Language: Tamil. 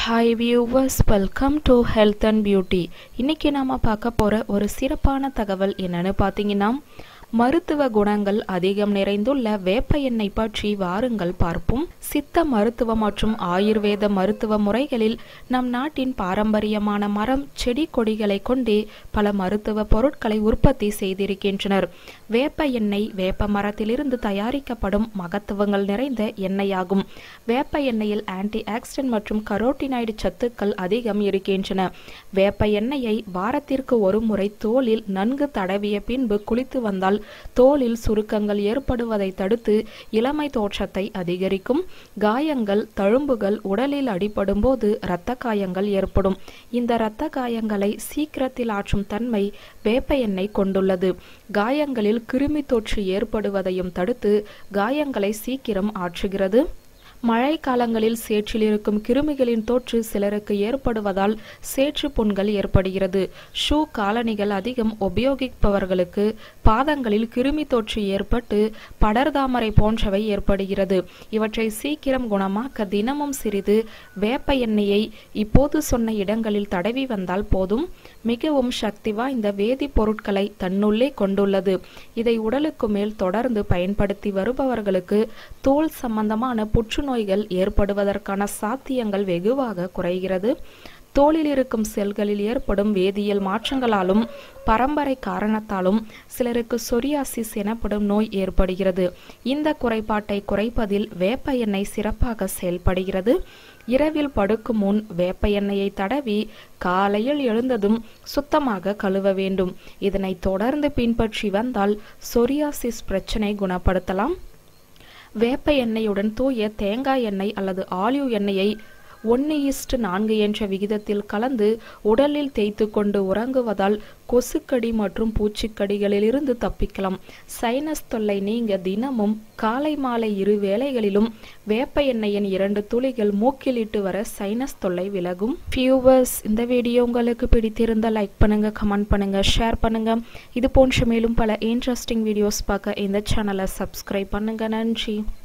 hi viewers welcome to health and beauty இன்னைக்கு நாம பார்க்க போற ஒரு சிறப்பான தகவல் என்னன்னு பார்த்தீங்கன்னா மருத்துவ குணங்கள் அதிகம் நிறைந்துள்ள வேப்ப எண்ணெய் பற்றி வாருங்கள் பார்ப்போம் சித்த மருத்துவ மற்றும் ஆயுர்வேத மருத்துவ முறைகளில் நம் நாட்டின் பாரம்பரியமான மரம் செடி கொடிகளை கொண்டே பல மருத்துவ பொருட்களை உற்பத்தி செய்திருக்கின்றனர் வேப்ப எண்ணெய் வேப்ப மரத்திலிருந்து தயாரிக்கப்படும் மகத்துவங்கள் நிறைந்த எண்ணெயாகும் வேப்ப எண்ணெயில் ஆன்டி ஆக்சிடென்ட் மற்றும் கரோட்டினாய்டு சத்துக்கள் அதிகம் இருக்கின்றன வேப்ப எண்ணெயை வாரத்திற்கு ஒரு முறை தோலில் நன்கு தடவிய பின்பு குளித்து வந்தால் தோலில் சுருக்கங்கள் ஏற்படுவதை தடுத்து இளமை தோற்றத்தை அதிகரிக்கும் காயங்கள் தழும்புகள் உடலில் அடிபடும் போது இரத்த காயங்கள் ஏற்படும் இந்த இரத்த காயங்களை சீக்கிரத்தில் ஆற்றும் தன்மை வேப்ப எண்ணெய் கொண்டுள்ளது காயங்களில் கிருமி தொற்று ஏற்படுவதையும் தடுத்து காயங்களை சீக்கிரம் ஆற்றுகிறது மழை காலங்களில் சேற்றில் இருக்கும் கிருமிகளின் தொற்று சிலருக்கு ஏற்படுவதால் சேற்று புண்கள் ஏற்படுகிறது ஷூ காலணிகள் அதிகம் உபயோகிப்பவர்களுக்கு பாதங்களில் கிருமி தொற்று ஏற்பட்டு படர்தாமரை போன்றவை ஏற்படுகிறது இவற்றை சீக்கிரம் குணமாக்க தினமும் சிறிது வேப்ப எண்ணெயை இப்போது சொன்ன இடங்களில் தடவி வந்தால் போதும் மிகவும் சக்தி வாய்ந்த வேதிப்பொருட்களை தன்னுள்ளே கொண்டுள்ளது இதை உடலுக்கு மேல் தொடர்ந்து பயன்படுத்தி வருபவர்களுக்கு தோல் சம்பந்தமான புற்றுநோய்கள் ஏற்படுவதற்கான சாத்தியங்கள் வெகுவாக குறைகிறது தோலில் இருக்கும் செல்களில் ஏற்படும் வேதியியல் மாற்றங்களாலும் பரம்பரை காரணத்தாலும் சிலருக்கு சொரியாசிஸ் எனப்படும் நோய் ஏற்படுகிறது இந்த குறைபாட்டை குறைப்பதில் வேப்ப எண்ணெய் சிறப்பாக செயல்படுகிறது இரவில் படுக்கும் முன் வேப்ப எண்ணெயை தடவி காலையில் எழுந்ததும் சுத்தமாக கழுவ வேண்டும் இதனை தொடர்ந்து பின்பற்றி வந்தால் சொரியாசிஸ் பிரச்சனை குணப்படுத்தலாம் வேப்ப எண்ணெயுடன் தூய தேங்காய் எண்ணெய் அல்லது ஆலிவ் எண்ணெயை ஒன்று ஈஸ்ட் நான்கு என்ற விகிதத்தில் கலந்து உடலில் தேய்த்து கொண்டு உறங்குவதால் கொசுக்கடி மற்றும் பூச்சிக்கடிகளிலிருந்து தப்பிக்கலாம் சைனஸ் தொல்லை நீங்க தினமும் காலை மாலை இரு வேளைகளிலும் வேப்ப எண்ணெயின் இரண்டு துளிகள் மூக்கில் இட்டு வர சைனஸ் தொல்லை விலகும் வியூவர்ஸ் இந்த வீடியோ உங்களுக்கு பிடித்திருந்தால் லைக் பண்ணுங்க கமெண்ட் பண்ணுங்க ஷேர் பண்ணுங்க இது போன்ற மேலும் பல இன்ட்ரெஸ்டிங் வீடியோஸ் பார்க்க இந்த சேனலை சப்ஸ்கிரைப் பண்ணுங்க நன்றி